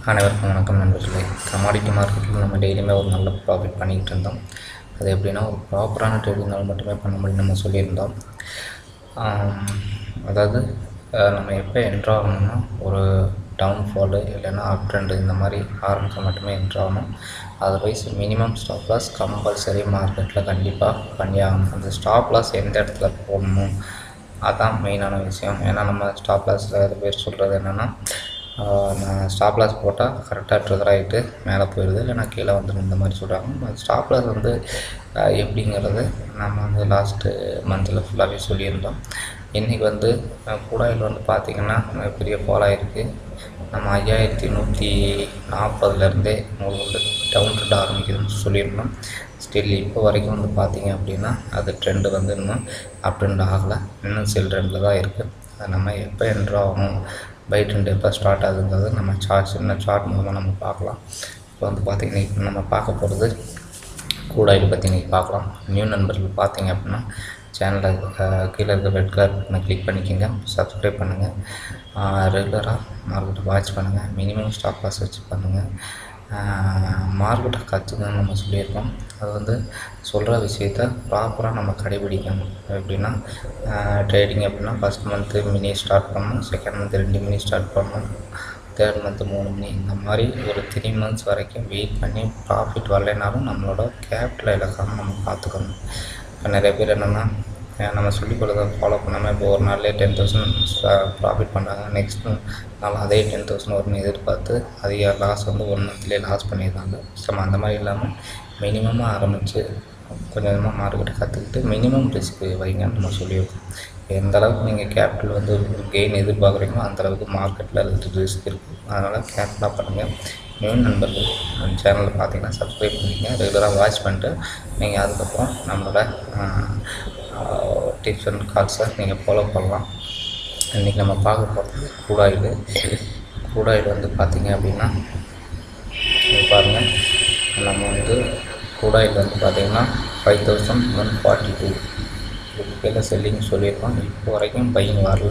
அனைவருக்கும் வணக்கம் நண்பர்களே கமாடிட்டி மார்க்கெட்டில் நம்ம டெய்லியுமே ஒரு நல்ல ப்ராஃபிட் பண்ணிக்கிட்டு இருந்தோம் அது எப்படின்னா ஒரு ப்ராப்பரான ட்ரேடிங்கால் மட்டுமே பண்ண முடியும் நம்ம சொல்லியிருந்தோம் ஆம், அதாவது அஹ், நம்ம எப்போ என்ட்ரு ஆகணும்னா ஒரு டவுன்ஃபாலு இல்லைன்னா அப் ட்ரெண்டு இந்த மாதிரி ஆரம்பிக்க மட்டுமே என்ட்ரு ஆகணும் otherwise minimum stop loss compulsory மார்க்கெட்டில் கண்டிப்பாக பண்ணி ஆகணும் அந்த ஸ்டாப் லாஸ் எந்த இடத்துல போடணும் அதான் மெயினான விஷயம் ஏன்னா நம்ம ஸ்டாப் லாஸில் நிறைய பேர் சொல்கிறது என்னென்னா நான் ஸ்டாப் லாஸ் போட்டால் கரெக்டாக ட்ரிகர் ஆகிட்டு மேலே போயிடுது இல்லைனா கீழே வந்துடும் இந்த மாதிரி சொல்கிறாங்க ஸ்டாப் லாஸ் வந்து ஆஹ், எப்படிங்கிறது நம்ம வந்து லாஸ்ட்டு மந்தில் ஃபுல்லாகவே சொல்லியிருந்தோம் இன்றைக்கி வந்து ஆஹ், கூடாயில் வந்து பார்த்திங்கன்னா பெரிய ஃபால் ஆகிருக்கு நம்ம ஐயாயிரத்தி நூற்றி நாற்பதுலேருந்தே உங்களுக்கு வந்து டவுன் ட்ரெண்ட் ஆரம்பிக்குதுன்னு சொல்லியிருந்தோம் ஸ்டில் இப்போ வரைக்கும் வந்து பார்த்தீங்க அப்படின்னா அது ட்ரெண்டு வந்து இன்னும் அப் ட்ரெண்ட் ஆகலை இன்னும் செல் ட்ரெண்டில் தான் இருக்குது அது நம்ம எப்போ என்ட்ரு ஆகணும் பை ட்ரெண்ட் எப்போ ஸ்டார்ட் ஆகுதுங்கிறது நம்ம சார்ட் சின்ன சார்ட் மூலமாக நம்ம பார்க்கலாம் இப்போ வந்து பார்த்திங்கன்னா இப்போ நம்ம பார்க்க போகிறது கூடாயில் பற்றி இன்றைக்கி பார்க்கலாம் நியூ நண்பர்கள் பார்த்தீங்க அப்படின்னா சேனலில் கீழே இருக்க ரெட் கலர் பட்டனை கிளிக் பண்ணிக்கோங்க சப்ஸ்கிரைப் பண்ணுங்கள் ரெகுலராக மார்க்கெட்டை வாட்ச் பண்ணுங்கள் மினிமம் ஸ்டாப் லாஸ் வச்சு பண்ணுங்கள் மார்க்கெட்டை கற்றுக்கணும்னு நம்ம சொல்லியிருக்கோம் அது வந்து சொல்கிற விஷயத்த ப்ராப்பராக நம்ம கடைபிடிக்கணும் எப்படின்னா ட்ரேடிங் அப்படின்னா ஃபஸ்ட் மந்த்து மினி ஸ்டார்ட் பண்ணணும் செகண்ட் மந்த் ரெண்டு மினி ஸ்டார்ட் பண்ணணும் தேர்ட் மந்த்து மூணு மணி இந்த மாதிரி ஒரு த்ரீ மந்த்ஸ் வரைக்கும் வெயிட் பண்ணி ப்ராஃபிட் வரலைனாலும் நம்மளோட கேபிட்டல் இழக்காமல் நம்ம பார்த்துக்கணும் இப்போ நிறைய பேர் என்னென்னா நம்ம சொல்லிக் கொடுத்ததை ஃபாலோ பண்ணாமல் இப்போ ஒரு நாள்லேயே டென் தௌசண்ட் ப்ராஃபிட் பண்ணாங்க நெக்ஸ்ட் நாள் அதே டென் தௌசண்ட் வரும்னு எதிர்பார்த்து அதிக லாஸ் வந்து ஒன் மந்த்லேயே லாஸ் பண்ணிடுறாங்க ஸோ நம்ம அந்த மாதிரி இல்லாமல் மினிமமாக ஆரம்பித்து கொஞ்சம் கொஞ்சமாக மார்க்கெட்டை கற்றுக்கிட்டு மினிமம் ரிஸ்க் வைங்கன்னு நம்ம சொல்லியிருக்கோம் எந்த அளவுக்கு நீங்கள் கேபிட்டல் வந்து கெயின் எதிர்பார்க்குறீங்களோ அந்த அளவுக்கு மார்க்கெட்டில் ரிஸ்க் இருக்குது அதனால் கேர்ஃபுல்லாக பண்ணுங்கள் நியூ நண்பர்கள் நம்ம சேனலில் பார்த்தீங்கன்னா சப்ஸ்கிரைப் பண்ணிக்கங்க ரெகுலராக வாட்ச் பண்ணிட்டு நீங்கள் அதுக்கப்புறம் நம்மளோட டிப்ஸ் அண்ட் கால்ஸை நீங்கள் ஃபாலோ பண்ணலாம் இன்றைக்கி நம்ம பார்க்க போகிறது கூடாயில் கூடாயில் வந்து பார்த்தீங்க அப்படின்னா இது பாருங்கள் நம்ம வந்து கூடாயில் வந்து பார்த்திங்கன்னா five thousand one forty two இதுக்கு கீழே செல்லிங் சொல்லியிருக்கோம் இப்போ வரைக்கும் பையன் வரல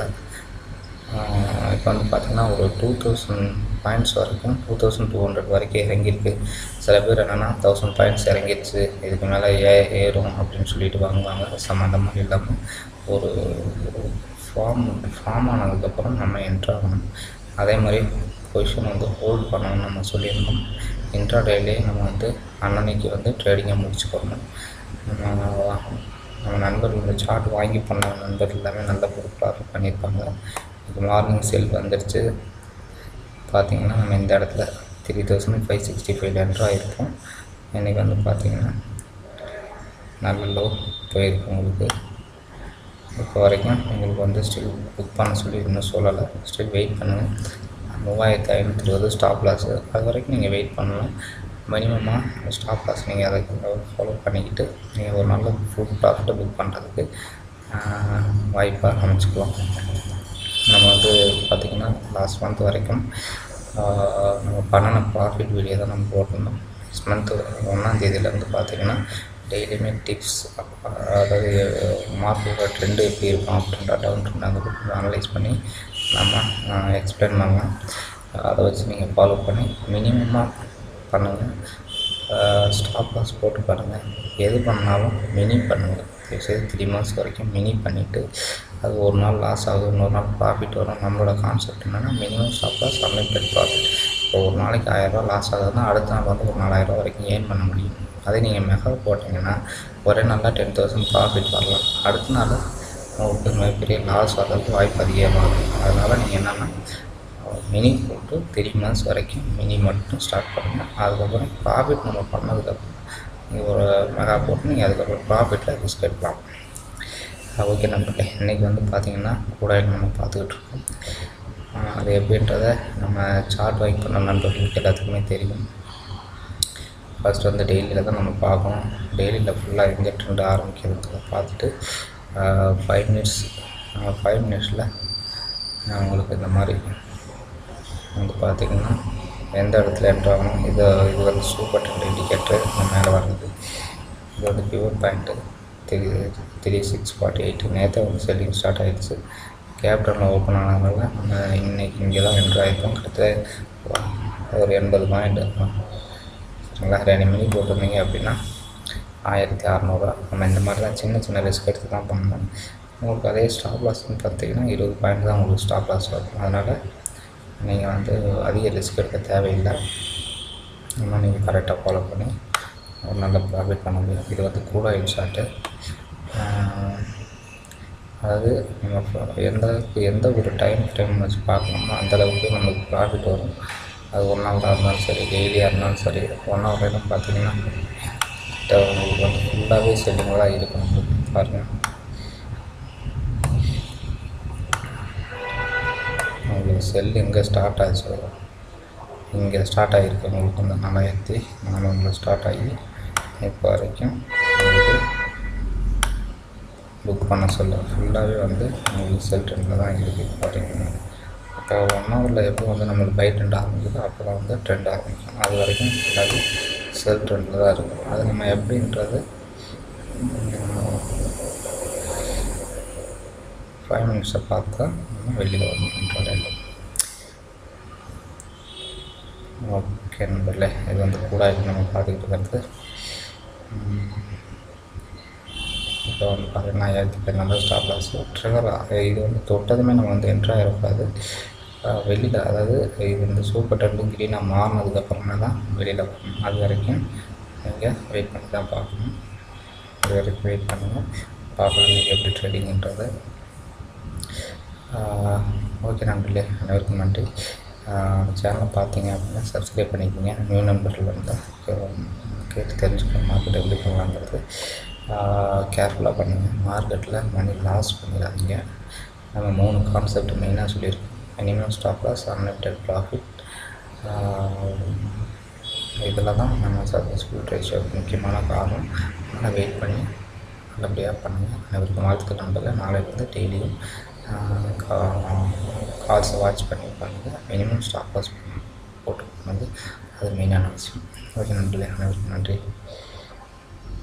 இப்போ வந்து பார்த்திங்கன்னா ஒரு டூ தௌசண்ட் பாயிண்ட்ஸ் வரைக்கும் டூ தௌசண்ட் டூ ஹண்ட்ரட் வரைக்கும் இறங்கியிருக்கு சில பேர் என்னென்னா தௌசண்ட் பாயிண்ட்ஸ் இறங்கிடுச்சு இதுக்கு மேலே ஏ ஏறும் அப்படின்னு சொல்லிட்டு வாங்குவாங்க சம்மந்தமாக இல்லாமல் ஒரு ஃபார்ம் ஃபார்ம் ஆனதுக்கப்புறம் நம்ம என்ட்ரு ஆகணும் அதே மாதிரி பொசிஷன் வந்து ஹோல்ட் பண்ணணும்னு நம்ம சொல்லியிருந்தோம் இன்ட்ரா டேலேயே நம்ம வந்து அன்னன்னைக்கு வந்து ட்ரேடிங்கை முடிச்சுக்கணும் நம்ம நம்ம நண்பர்கள் இந்த சார்ட் வாங்கி பண்ண நண்பர்கள் எல்லாமே நல்ல ஒரு ப்ராஃபிட் பண்ணியிருப்பாங்க இப்போ மார்னிங் செல் வந்துடுச்சு பார்த்தீங்கன்னா நம்ம இந்த இடத்துல three thousand five sixty five entry ஆகிருப்போம் இன்றைக்கி வந்து பார்த்தீங்கன்னா நல்ல லோ போயிருக்கு உங்களுக்கு இப்போ வரைக்கும் உங்களுக்கு வந்து ஸ்டில் புக் பண்ண சொல்லி இன்னும் சொல்லலை ஸ்டில் வெயிட் பண்ணுங்கள் மூவாயிரத்து ஐநூற்றி இருபது ஸ்டாப் லாஸு அது வரைக்கும் நீங்கள் வெயிட் பண்ணலாம் மினிமமாக ஸ்டாப் லாஸ் நீங்கள் அதை ஃபாலோ பண்ணிக்கிட்டு நீங்கள் ஒரு நல்ல ஃபுட் ப்ராஃபிட்டை புக் பண்ணுறதுக்கு வாய்ப்பாக அமைச்சுக்கலாம் நம்ம வந்து பார்த்திங்கன்னா லாஸ்ட் மந்த் வரைக்கும் ஆஹ், நம்ம பண்ணின ப்ராஃபிட் வீடியோ தான் நம்ம போட்டிருந்தோம் நெக்ஸ்ட் மந்த் ஒன்றாந்தேதியிலேருந்து பார்த்திங்கன்னா டெய்லியுமே டிப்ஸ் அதாவது மார்க்கெட்டோட ட்ரெண்டு எப்படி இருக்கும் அப் ட்ரெண்டாக டவுன் ட்ரெண்டாக அனலைஸ் பண்ணி நம்ம எக்ஸ்பிளைன் பண்ணலாம் அதை வச்சு நீங்கள் ஃபாலோ பண்ணி மினிமமாக பண்ணுங்கள் ஸ்டாப் லாஸ் போட்டு பண்ணுங்கள் எது பண்ணாலும் மினி பண்ணுங்கள் சரி த்ரீ மந்த்ஸ் வரைக்கும் மினி பண்ணிவிட்டு அது ஒரு நாள் லாஸ் ஆகுது இன்னொரு நாள் ப்ராஃபிட் வரும் நம்மளோட கான்செப்ட் என்னென்னா minimum stop loss unlimited profit இப்போ ஒரு நாளைக்கு ஆயிரரூவா லாஸ் ஆகுதுன்னா அடுத்த நாள் வந்து ஒரு நாலாயிரரூவா வரைக்கும் ஏர்ன் பண்ண முடியும் அதே நீங்கள் மெகா போட்டிங்கன்னா ஒரே நாளில் டென் தௌசண்ட் ப்ராஃபிட் வரலாம் அடுத்த நாள் உங்களுக்கு மிகப்பெரிய லாஸ் வர்றதுக்கு வாய்ப்பு அதிகமாக இருக்கும் அதனால் நீங்கள் என்னென்னா மினி போட்டு த்ரீ மந்த்ஸ் வரைக்கும் மினி மட்டும் ஸ்டார்ட் பண்ணுங்கள் அதுக்கப்புறம் ப்ராஃபிட் நம்ம பண்ணதுக்கப்புறம் நீங்கள் ஒரு மெகா போட்டு நீங்கள் அதுக்கப்புறம் ப்ராஃபிட்டில் ரிஸ்க் எடுக்கலாம் ஓகே நண்பர்களே இன்றைக்கி வந்து பார்த்திங்கன்னா கூட நம்ம பார்த்துக்கிட்டு இருக்கோம் ஆஹ் அது எப்படின்றத நம்ம சார்ட் வாங்கி பண்ண நண்பர்களுக்கு எல்லாத்துக்குமே தெரியும் ஃபஸ்ட் வந்து டெய்லியில் தான் நம்ம பார்க்கணும் டெய்லியில் ஃபுல்லாக எங்கே ட்ரெண்ட் ஆரம்பிக்கிறதுக்கு பார்த்துட்டு ஃபைவ் மினிட்ஸ் ஃபைவ் மினிட்ஸில் உங்களுக்கு இந்த மாதிரி வந்து பார்த்திங்கன்னா எந்த இடத்துல என்ட்ரு ஆகணும் இது இது வந்து சூப்பர் ட்ரெண்ட் இண்டிகேட்டர் நம்ம மேலே வர்றது இது வந்து four point three three six forty eight நேற்று வந்து செல்லிங் ஸ்டார்ட் ஆகிடுச்சு கேபிட்டலில் ஓப்பன் ஆனதுனால நம்ம இன்னைக்கு இங்கே தான் என்ட்ரு ஆகிருக்கோம் கிட்டத்தட்ட ஒரு எண்பது பாயிண்ட் சரிங்களா ரெண்டு மணி போட்டிருந்தீங்க அப்படின்னா ஆயிரத்தி அறநூறுவா நம்ம இந்த மாதிரி தான் சின்ன சின்ன ரிஸ்க் எடுத்து தான் பண்ணணும் உங்களுக்கு அதே ஸ்டாப் லாஸ்ன்னு பார்த்தீங்கன்னா இருபது பாயிண்ட் தான் உங்களுக்கு ஸ்டாப் லாஸ் வரும் அதனால் நீங்கள் வந்து அதிக ரிஸ்க் எடுக்க தேவையில்லை இன்னும் நீங்கள் கரெக்டாக ஃபாலோ பண்ணி ஒரு நல்ல ப்ராஃபிட் பண்ண முடியும் இது வந்து கூட ஷார்ட்டு அதாவது நம்ம ஃப- எந்த அளவுக்கு எந்த ஒரு டைம் ஃப்ரேம் வச்சு பார்க்கணுமோ அந்தளவுக்கு நமக்கு ப்ராஃபிட் வரும் அது ஒன் ஹவராக இருந்தாலும் சரி டெய்லியாக இருந்தாலும் சரி ஒன் ஹவர்லாம் பார்த்தீங்கன்னா கிட்ட உங்களுக்கு வந்து ஃபுல்லாகவே செல்லிங்காக தான் இருக்கும் பாருங்கள் உங்களுக்கு செல் எங்கே ஸ்டார்ட் ஆச்சு இங்கே ஸ்டார்ட் ஆகிருக்கு உங்களுக்கு வந்து நாலாயிரத்தி நானூறில் ஸ்டார்ட் ஆகி இப்போ வரைக்கும் உங்களுக்கு புக் பண்ண சொல்ல ஃபுல்லாகவே வந்து உங்களுக்கு செல் ட்ரெண்டில் தான் இருக்குது பார்த்தீங்கன்னா இப்போ ஒன் ஹவரில் எப்போ வந்து நம்மளுக்கு பை ட்ரெண்ட் ஆரம்பிக்குதோ அப்போ தான் வந்து ட்ரெண்ட் ஆரம்பிக்கும் அது வரைக்கும் ஃபுல்லாகவே செல் ட்ரெண்டில் தான் இருக்கும் அது நம்ம எப்படின்றது ஃபைவ் மினிட்ஸை பார்த்தா நம்ம வெளியில் வரணும் ஓகே நண்பர்களே இது வந்து கூட நம்ம பார்த்துக்கிட்டு இருக்கிறது உம், இப்போ வந்து பார்த்தீங்கன்னா ஆயிரத்தி பதினாலு ஸ்டாப் லாஸ் ட்ரிகர் இது வந்து தொட்டதுமே நம்ம வந்து என்ட்ரு ஆகிடக்கூடாது வெளியில் அதாவது இது வந்து சூப்பர் டென்ட்டு க்ரீனாக மாறினதுக்கப்புறமே தான் வெளியில் வரணும் அது வரைக்கும் நீங்கள் வெயிட் பண்ணி தான் பார்க்கணும் அது வரைக்கும் வெயிட் பண்ணுங்கள் பார்க்கலாம் நீங்கள் எப்படி ட்ரேடிங்ன்றது ஓகே நண்பர்களே அனைவருக்கும் நன்றி சேனலை பார்த்தீங்க அப்படின்னா சப்ஸ்கிரைப் பண்ணிக்கோங்க நியூ நண்பர்கள் வந்தால் கேட்டு தெரிஞ்சுக்கணும் மார்க்கெட் எப்படி பண்ணலாங்கிறது கேர்ஃபுல்லாக பண்ணுங்கள் மார்க்கெட்டில் மணி லாஸ் பண்ணிடாதீங்க நம்ம மூணு கான்செப்ட் மெயினாக சொல்லியிருக்கோம் minimum stop loss unlimited profit இதில் தான் நம்ம சக்ஸஸ்ஃபுல் ரேஷியோ முக்கியமான காரணம் நல்லா வெயிட் பண்ணி நல்லபடியாக பண்ணுங்கள் அனைவருக்கும் வாழ்த்துக்கள் நம்பல நாளையிலேருந்து டெய்லியும் கால்ஸை வாட்ச் பண்ணி பண்ணுங்கள் மினிமம் ஸ்டாப் லாஸ் போட்டு வந்து அது மெயினான விஷயம் ஓகே நண்பர்களே அனைவருக்கும் நன்றி